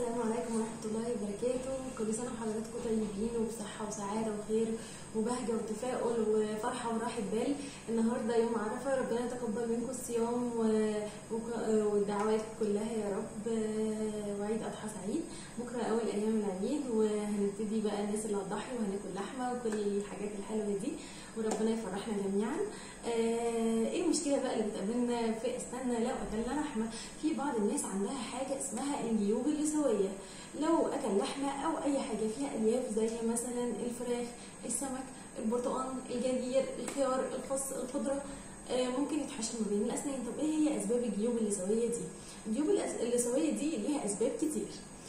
السلام عليكم ورحمة الله وبركاته كل سنة وحضراتكم طيبين وبصحة وسعادة وخير وبهجة وتفاؤل وفرحة وراحة بال النهاردة يوم عرفة ربنا يتقبل منكم الصيام و- وك- والدعوات كلها يا رب وعيد أضحى سعيد بكرة أول أيام العيد وهنبتدي بقى الناس اللي هتضحي وهناكل لحمة وكل الحاجات الحلوة دي وربنا يفرحنا جميعا آه، ايه المشكلة بقى اللي بتقابلنا في استنى لو أكلنا لحمة في بعض الناس عندها حاجة اسمها الجيوب اللثوية لو أكل لحمة أو أي حاجة فيها ألياف زي مثلا الفراخ السمك البرتقال الجرجير الخيار الخس الخضرة آه، ممكن يتحشر ما بين الأسنان طب إيه هي أسباب الجيوب اللثوية دي؟ الجيوب الأس- اللثوية دي ليها أسباب كتير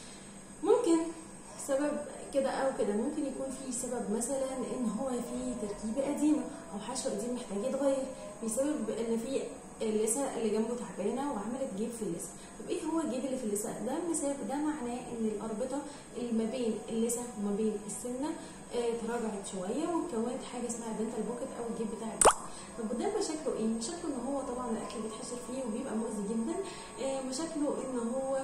ممكن سبب كده او كده ممكن يكون في سبب مثلا ان هو في تركيبه قديمه او حشو قديم محتاج يتغير بسبب ان في اللثه اللي جنبه تعبانه وعملت جيب في اللثه طب ايه هو الجيب اللي في اللثه ده مثال ده معناه ان الاربطه اللي ما بين اللثه وما بين السنه آه، تراجعت شويه وكونت حاجه اسمها دنتال بوكيت او الجيب بتاع اللثه طب وده مشاكله ايه مشاكله ان هو طبعا الاكل بيتحشر فيه وبيبقى مؤذي جدا آه، مشاكله ان هو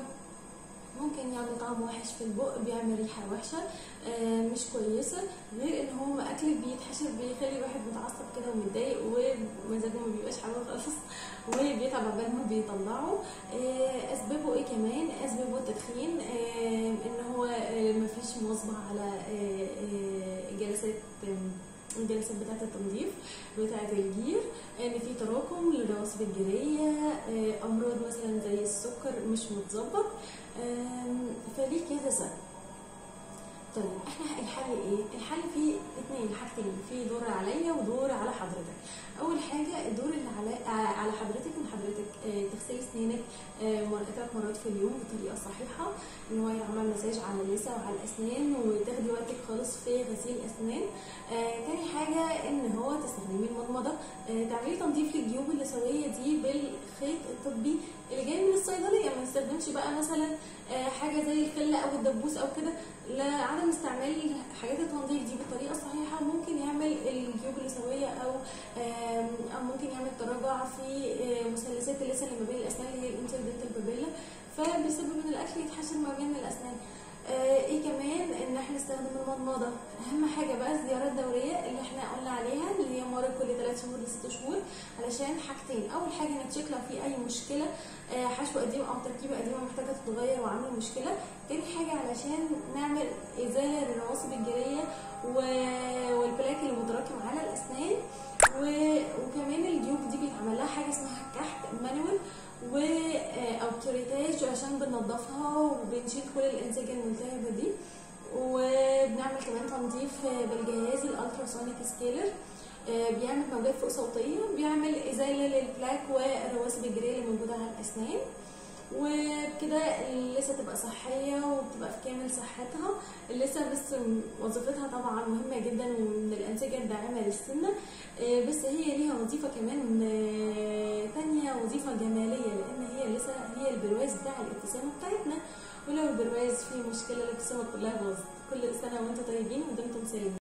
ممكن يعمل طعم وحش في البق بيعمل ريحه وحشه آه، مش كويسه غير ان هو اكل بيتحشر بيخلي الواحد متعصب كده ومتضايق ومزاجه ما بيبقاش حلو خالص وبيتعب عقبال ما بيطلعه آه، اسبابه ايه كمان اسبابه التدخين آه، ان هو آه، مفيش مواظبه على آه، آه، جلسات آم، الجلسات بتاعة التنظيف بتاعة الجير ان في تراكم للرواسب الجيرية آه، امراض مثلا زي السكر مش متظبط آم، فليه كذا سبب طيب احنا الحل ايه؟ الحل فيه اتنين حاجتين في دور عليا ودور على حضرتك. اول حاجه الدور اللي على آه، على حضرتك ان حضرتك آه، تغسلي اسنانك آه، مر- ثلاث مرات في اليوم بطريقه صحيحه ان هو يعمل مساج على اللثه وعلى الاسنان وتاخدي وقتك خالص في غسيل الاسنان. آه، تاني حاجه ان هو تستخدمي المضمضه آه، تعملي تنظيف للجيوب اللثويه دي بالخيط الطبي اللي جاي من الصيدليه ما نستخدمش بقى مثلا آه، حاجه زي الخله او الدبوس او كده لعدم استعمال حاجات التنظيف دي بالطريقه الصحيحه ممكن يعمل الجيوب اللثويه او آم، او ممكن يعمل تراجع في آه، مثلثات اللثه اللي ما بين الاسنان اللي هي الانتردنتال بابيلا فبيسبب ان الاكل يتحشر ما بين الاسنان آه، ايه كمان ان احنا نستخدم المضمضه اهم حاجه بقى الزيارات الدوريه اللي احنا قلنا عليها اللي هي مره كل 3 شهور ل 6 شهور علشان حاجتين اول حاجه نتشيك لو في اي مشكله آه، حشو قديم او تركيبه قديمه محتاجه تتغير وعامله مشكله تاني حاجه علشان نعمل ازاله للرواسب الجيريه و- والبلاك اللي متراكم على الاسنان و- وكمان الجيوب دي بيتعمل لها حاجه اسمها كحت مانوال و آه، او كيوريتاج عشان بننضفها وبنشيل كل الانسجه الملتهبه دي وبنعمل كمان تنظيف آه، بالجهاز الالتراسونيك سكيلر آه، بيعمل موجات فوق صوتيه بيعمل ازاله للبلاك والرواسب الجيريه اللي موجوده على الاسنان وبكده اللثه تبقى صحيه وبتبقى في كامل صحتها اللثه بس وظيفتها طبعا مهمه جدا ومن الانسجه الداعمه للسنه آه، بس هي ليها وظيفه كمان آه، تانية وظيفه جماليه لان هي اللثه هي البرواز بتاع الابتسامه بتاعتنا ولو البرواز فيه مشكله الابتسامه كلها باظت كل سنه وانتم طيبين ودمتم سالمين